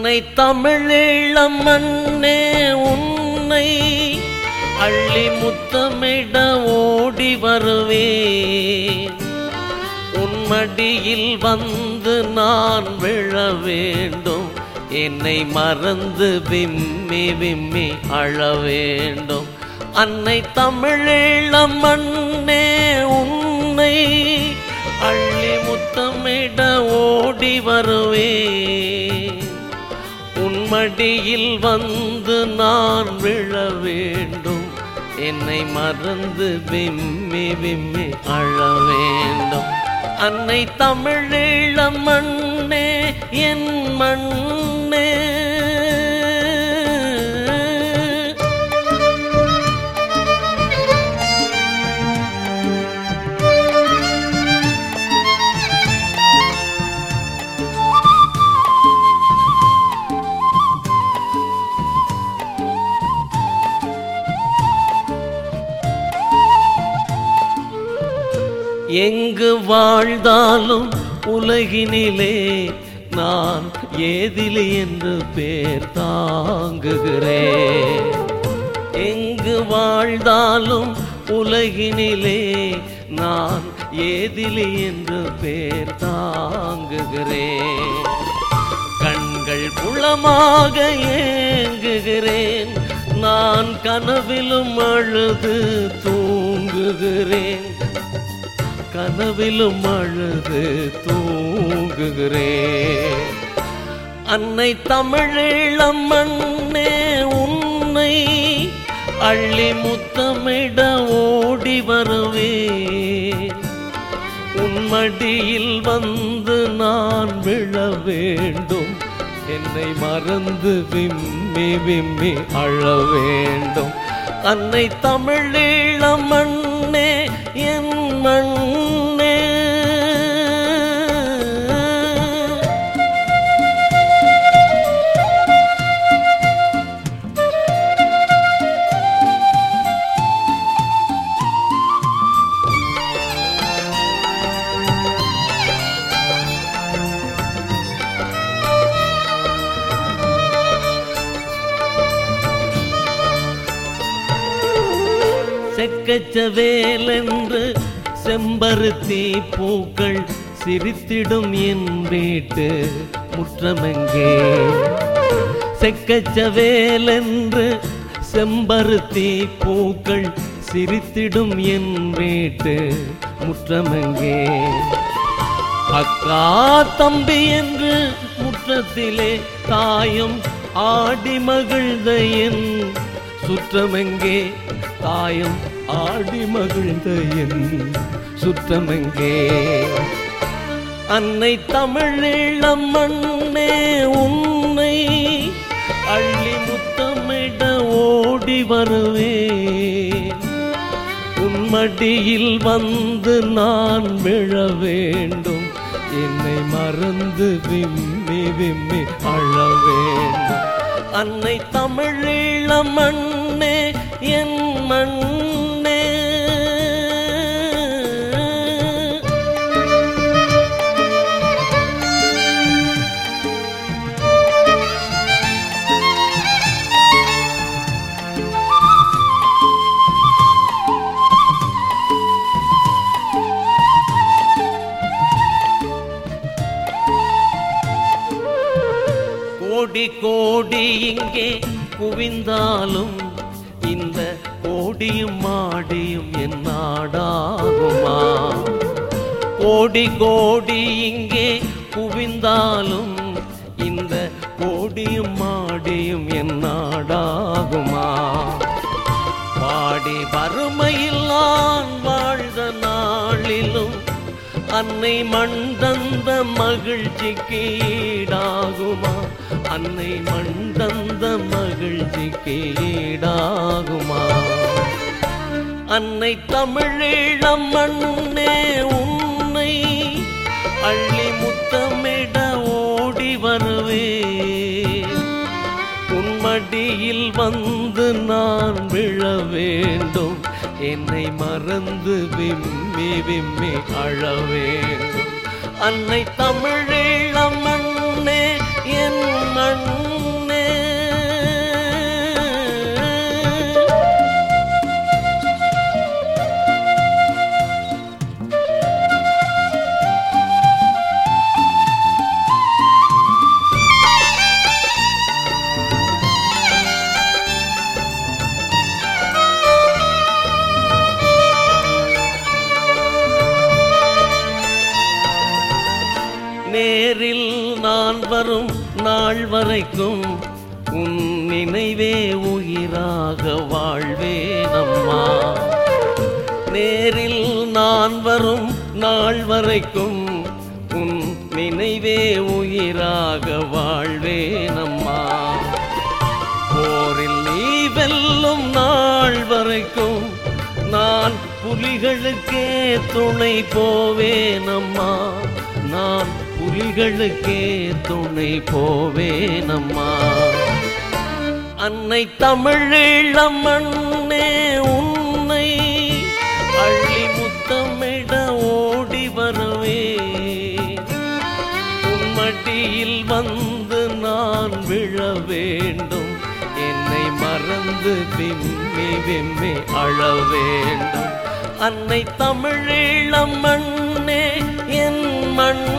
அன்னை தமிழீழம் மண்ணே உன்னை அள்ளி முத்தமிட ஓடி வருவேன் உன் மடியில் வந்து நான் விழ வேண்டும் என்னை மறந்து விம்மி விம்மி அழ வேண்டும் அன்னை தமிழீழம் மண்ணே உன்னை அள்ளி முத்தமிட ஓடி வருவேன் உன் மடியில் வந்து நான் விழ வேண்டும் என்னை மறந்து விம்மி விம்மி அழ வேண்டும் அன்னை தமிழீழம் மண்ணே என் மண்ணே எங்கு வாழ்ந்தாலும் உலகினிலே நான் ஏதிலி என்று பேர் தாங்குகிறேன் எங்கு வாழ்ந்தாலும் உலகினிலே நான் ஏதிலி என்று பேர் தாங்குகிறேன் கண்கள் புலமாக ஏங்குகிறேன் நான் கனவிலும் அழுது தூங்குகிறேன் கனவிலும் அழுது தூங்குகிறேன் அன்னை தமிழீழம் மண்ணே உன்னை அள்ளி முத்தமிட ஓடி வருவேன் உன் மடியில் வந்து நான் விழ வேண்டும் என்னை மறந்து விம்மி விம்மி அழ வேண்டும் அன்னை தமிழீழம் மண்ணே என் மண்ணே செக்கச்சவேலென்று செம்பருத்தி பூக்கள் சிரித்திடும் என் வீட்டு முற்றமெங்கே செக்கச்சவேலென்று செம்பருத்தி பூக்கள் சிரித்திடும் என் வீட்டு முற்றமெங்கே அக்கா தம்பி என்று முற்றத்திலே தாயும் ஆடி மகிழ்ந்த என் சுற்றமெங்கே தாயும் ஆடி மகிழ்ந்த என் சுற்றமெங்கே அன்னை தமிழீழம் மண்ணே உன்னை அள்ளி முத்தமிட ஓடி வருவேன் உன் மடியில் வந்து நான் விழ வேண்டும் என்னை மறந்து விம்மி விம்மி அழ வேண்டும் அன்னை தமிழீழம் மண்ணே என் மண்ணே கோடி கோடி இங்கே குவிந்தாலும் இந்த கோடியும் மாடியும் என் நாடாகுமா கோடி கோடி இங்கே குவிந்தாலும் இந்த கோடியும் மாடியும் என் நாடாகுமா பாடி வறுமையில் நான் வாழ்ந்த நாளிலும் அன்னை மண் தந்த மகிழ்ச்சிக்கு ஈடாகுமா அன்னை மண் தந்த மகிழ்ச்சிக்கு ஈடாகுமா அன்னை தமிழீழம் மண்ணே உன்னை அள்ளி முத்தமிட ஓடி வருவேன் உன் மடியில் வந்து நான் விழ வேண்டும் என்னை மறந்து விம்மி விம்மி அழ வேண்டும் அன்னை தமிழீழம் மண்ணே என் மண்ணே நேரில் நான் வரும் நாள் வரைக்கும் உன் நினைவே உயிராக வாழ்வேனம்மா நேரில் நான் வரும் நாள் வரைக்கும் உன் நினைவே உயிராக வாழ்வேனம்மா போரில் நீ வெல்லும் நாள் வரைக்கும் நான் புலிகளுக்கே துணை போவேனம்மா நான் புலிகளுக்கே துணை போவேனம்மா அன்னை தமிழீழம் மண்ணே உன்னை அள்ளி முத்தமிட ஓடி வருவே உம்மடியில் வந்து நான் விழ வேண்டும் என்னை மறந்து விம்மி விம்மி அழ வேண்டும் அன்னை தமிழீழம் மண்ணே என் மண்